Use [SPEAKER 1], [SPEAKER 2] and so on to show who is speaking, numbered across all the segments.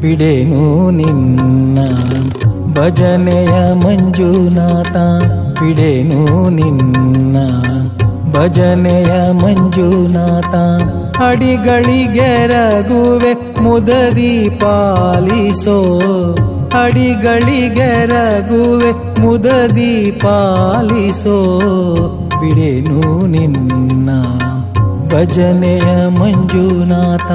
[SPEAKER 1] ಬಿಡೆನು ನಿನ್ನ ಭಜನೆಯ ಮಂಜುನಾಥ ಬಿಡೆನು ನಿನ್ನ ಭಜನೆಯ ಮಂಜುನಾಥ ಅಡಿಗಳಿಗೆರಗುವೆ ಮುದದಿ ಪಾಲಿಸೋ ಅಡಿಗಳಿಗೆರಗುವೆ ಮುದದಿ ಪಾಲಿಸೋ ಬಿಡೆನು ನಿನ್ನ ಭಜನೆಯ ಮಂಜುನಾಥ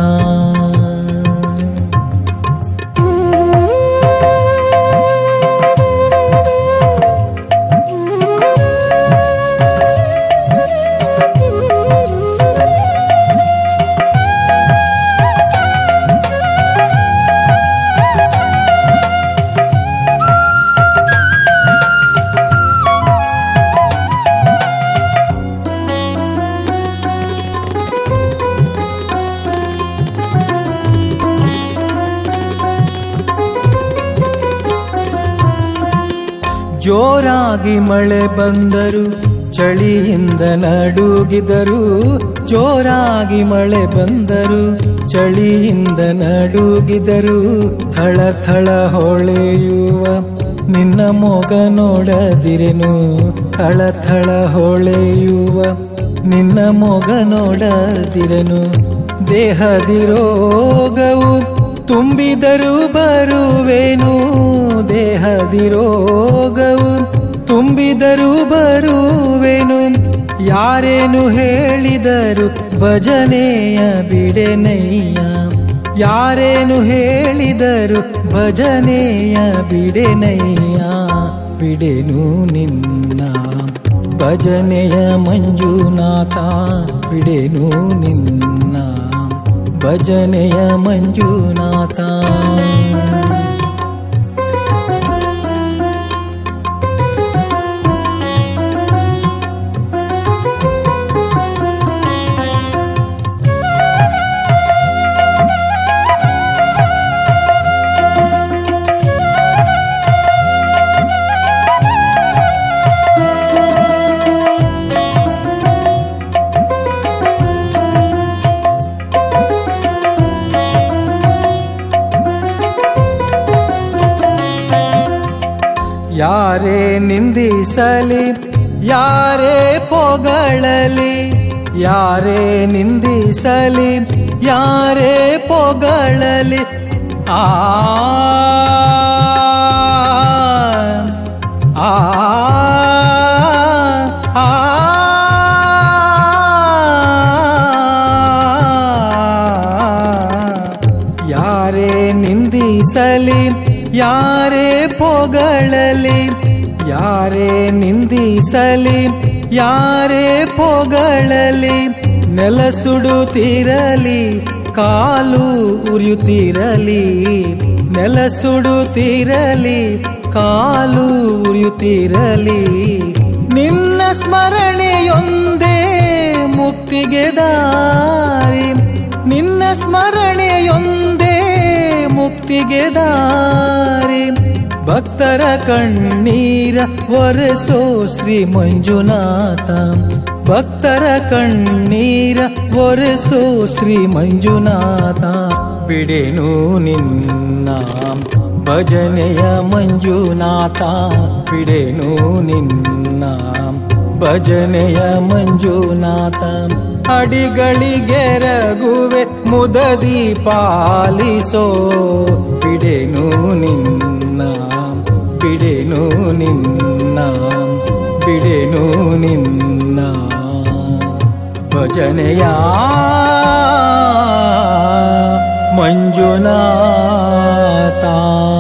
[SPEAKER 1] ಜೋರಾಗಿ ಮಳೆ ಬಂದರು ಚಳಿಯಿಂದ ನಡುಗಿದರು ಜೋರಾಗಿ ಮಳೆ ಬಂದರು ಚಳಿಯಿಂದ ನಡುಗಿದರು ಥಳ ಥಳ ಹೊಳೆಯುವ ನಿನ್ನ ಮೊಗ ನೋಡದಿರೆನು ಥಳ ಥಳ ಹೊಳೆಯುವ ನಿನ್ನ ಮೊಗ ನೋಡದಿರೆನು ದೇಹದಿ ರೋಗವು ತುಂಬಿದರು ಬರುವೆನು ದೇಹದಿ ರೋಗವು ತುಂಬಿದರು ಬರುವೆನು ಯಾರೇನು ಹೇಳಿದರು ಭಜನೆಯ ಬಿಡೆನಯ್ಯ ಯಾರೇನು ಹೇಳಿದರು ಭಜನೆಯ ಬಿಡೆನಯ್ಯ ಬಿಡೆನು ನಿನ್ನ ಭಜನೆಯ ಮಂಜುನಾಥ ಬಿಡೆನು ನಿನ್ನ ಭಜನೆಯ ಮಂಜುನಾಥ ಯಾರೇ ನಿಂದಿಸಲಿ ಯಾರೇ ಪೊಗಳಲಿ ಯಾರೇ ನಿಂದಿಸಲಿ ಯಾರೇ ಪೊಗಳಲಿ ಆ ಆ ಆ ಯಾರೇ ನಿಂದಿಸಲಿ ಯಾರೇ ಪೊಗಳಲಿ ಯಾರೇ ನಿಂದಿಸಲಿ ಯಾರೇ ಪೊಗಳಲಿ ನೆಲ ಸುಡುತ್ತಿರಲಿ ಕಾಲು ಉರಿಯುತ್ತಿರಲಿ ನೆಲ ಸುಡುತ್ತಿರಲಿ ಕಾಲು ಉರಿಯುತ್ತಿರಲಿ ನಿನ್ನ ಸ್ಮರಣೆಯೊಂದೇ ಮುಕ್ತಿಗೆ ದಾರಿ ನಿನ್ನ ಸ್ಮರಣೆಯೊಂದೇ ಮುಕ್ತಿಗೆ ದಾರಿ ಭಕ್ತರ ಕಣ್ಣೀರ ಒರೆಸೋ ಶ್ರೀ ಮಂಜುನಾಥ ಭಕ್ತರ ಕಣ್ಣೀರ ಒರೆಸೋ ಶ್ರೀ ಮಂಜುನಾಥ ಬಿಡೆನು ನಿನ್ನ ಭಜನೆಯ ಮಂಜುನಾಥ ಬಿಡೆನು ನಿನ್ನ ಭಜನೆಯ ಮಂಜುನಾಥ ಅಡಿಗಳಿಗೆರಗುವೆ ಮುದದಿ ಪಾಲಿಸೋ ಬಿಡೆನು ನಿನ್ನ ಬಿಡೆನು ನಿನ್ನ ಬಿಡೆನು ನಿನ್ನ ಭಜನೆಯ ಮಂಜುನಾಥ